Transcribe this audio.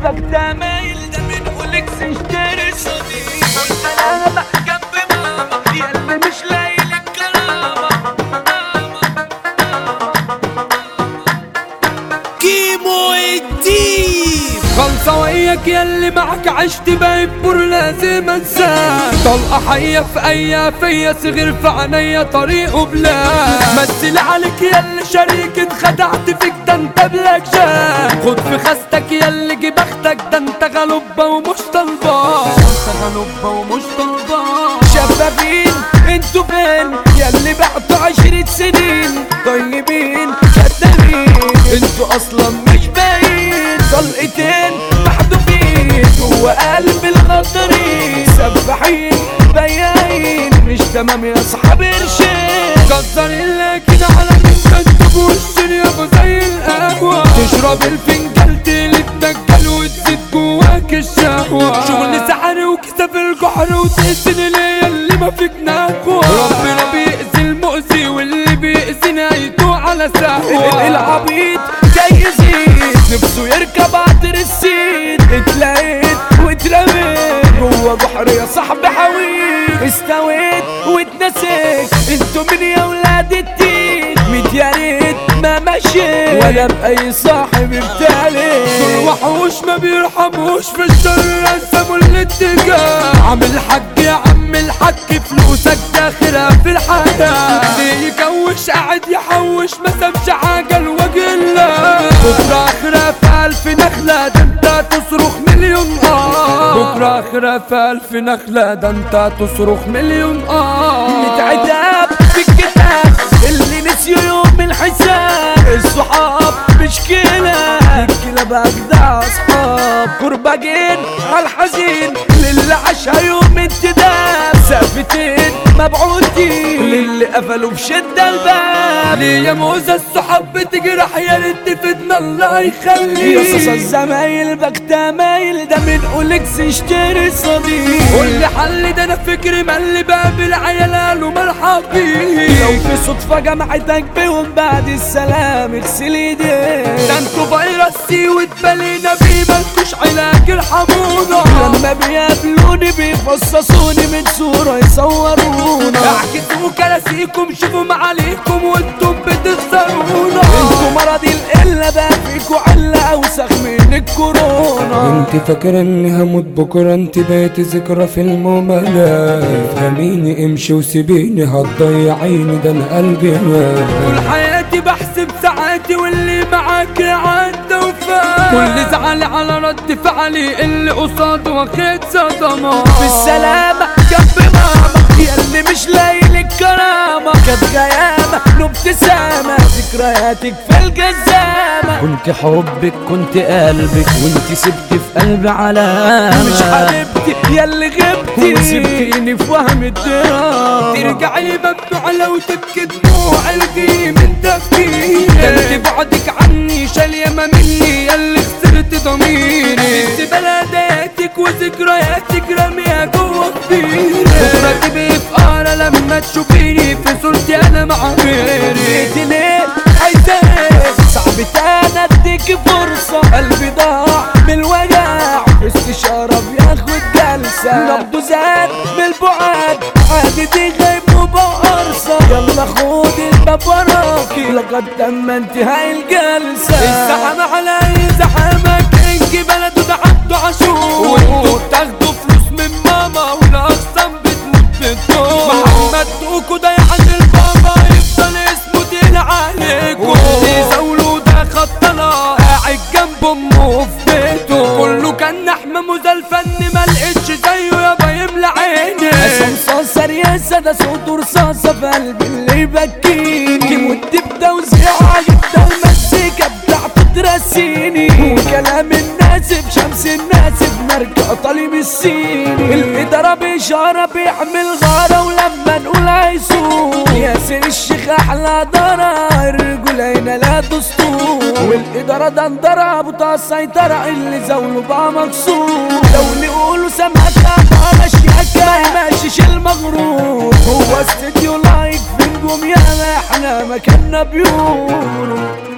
قلبك ده مايل ده من اولكس اشتري صديق والسلامة جنب ماما يا قلبي مش لاقي لك كرامة كيمو الديب خلصة وياك ياللي معك عشت بيبور لازم انساك طلقة حية في اي فيا صغير في عينيا طريقه بلاد مثل عليك ياللي شريك اتخدعت فيك ده انت بلاك شاك خد في خستك ياللي جي بختك ده انت غلوبة ومش طلبان انت غلوبة ومش طلبان شبابين انتوا فين ياللي بعتوا عشرة سنين طيبين كدابين انتوا اصلا مش باين طلقتين محذوفين جوا قلب الغدارين سفاحين بياعين مش تمام يا اصحاب قرشين كسر لكن على منك تبوش يابا زي القهوة تشرب الفنجان تقلب دجال وتزيد جواك الشهوة شغل سحر وكسب الجحر وتقسن ليا اللي ما فيك نخوة ربنا بيأذي المؤذي واللي بيأذي نهايته على سهوة العبيط جاي يزيد نفسه يركب عطر السيد اتلاقيت واترميت جوا بحر يا صاحبي حويت استويت واتنسيت انتوا من يا ولاد التين ميت يا ريت ما مشيت ولا بأي صاحب بتالي دول وحوش ما بيرحموش في الشر رسموا الاتجاه عامل حج يا عم الحج فلوسك داخلها في الحياة ليه يكوش قاعد يحوش ما سابش حاجة لوجه الله بكرة آخرة في ألف نخلة ده انت تصرخ مليون آه بكرة آخرة في ألف نخلة ده انت تصرخ مليون آه متعتاب في الكتاب اللي نسيوا يوم الحساب الصحاب مشكلة الكلاب أجدع أصحاب كرباجين عالحزين للي عاشها يوم انتداب سافتين مبعوثين للي قفلوا في شدة الباب ليه يا موزة الصحاب بتجرح يا ريت تفيدنا الله يا يخليك صاصا الزمايل بكتا مايل ده من اولكس اشتري صديق قول لي حل ده انا فكري ملي باب العيال قالوا مرحب بيك لو في صدفة جمعتك بيهم بعد السلام اغسل ايديك ده انتوا فيروس سي واتبلينا بيه مالكوش علاج ارحمونا لما بيقابلوني بيفصصوني من صورة يصورونا اعكسوا كراسيكم شوفوا معاليكم وانتم بتخسرونا انتوا مرض القلة بقى فيكوا علة اوسخ من الكورونا انت فاكرة اني هموت بكرة انت بقيت ذكرى في المملة فهميني امشي وسيبيني هتضيعيني ده انا قلبي مات طول حياتي بحسب ساعاتي واللي معاك عدى وفات كل زعل على رد فعلي اللي قصاده واخد صدمات بالسلامة جنب ماما يا اللي مش لاقي لك كرامة كانت غيامة ابتسامة ذكرياتك في الجزامة كنت حبك كنت قلبك وانت سبت في قلبي علامة مش حبيبتي يا اللي غبتي وسبتيني في وهم الدرام ترجعي ممنوع لو تبكي دموع قلبي من تفكيري ده انت بعدك عني شال ياما مني ياللي خسرت ضميري انت بلداتك وذكرياتك راميها جوا كبيري بكرة تبقي في قارة لما تشوفيني في صورتي انا مع غيري جيت ليه عايزة ايه صعب تاني اديك فرصة قلبي ضاع من الوجع استشارة بياخد جلسة نبضه زاد من البعاد عادي دي غيب وبقرصة يلا خد الباب وراكي لقد تم انتهاء الجلسة الزحمة علي زحمك انجي بلده ده عبده عاشور وانتوا بتاخدوا فلوس من ماما والاقسام بتموت بالدور محمد دوكو ده يعني البابا يفضل اسمه تقيل عليكم واللي زاوله ده خطنا قاعد جنب امه في بيته كله كان نحمه ده الفن ما لقيتش زيه يابا يملى عيني عصام صاصة رياسة ده صوت رصاصة في قلبي اللي يبكيني ودي بتوزيع جدا المزيكا بتاعته ترسيني وكلام الناس بشمس الناس بماركة طالب الصيني الإدارة بإشارة بيعمل غارة ولما نقول هيسوق ياسر الشيخ أحلى دارة الرجول هنا لا دستور والإدارة دندرة أبو طه السيطرة اللي زاوله بقى مكسور لو نقولوا سمعتها على شياكة ما يمشيش المغرور هو استديو لايك في نجوم ياما احنا مكاننا بيور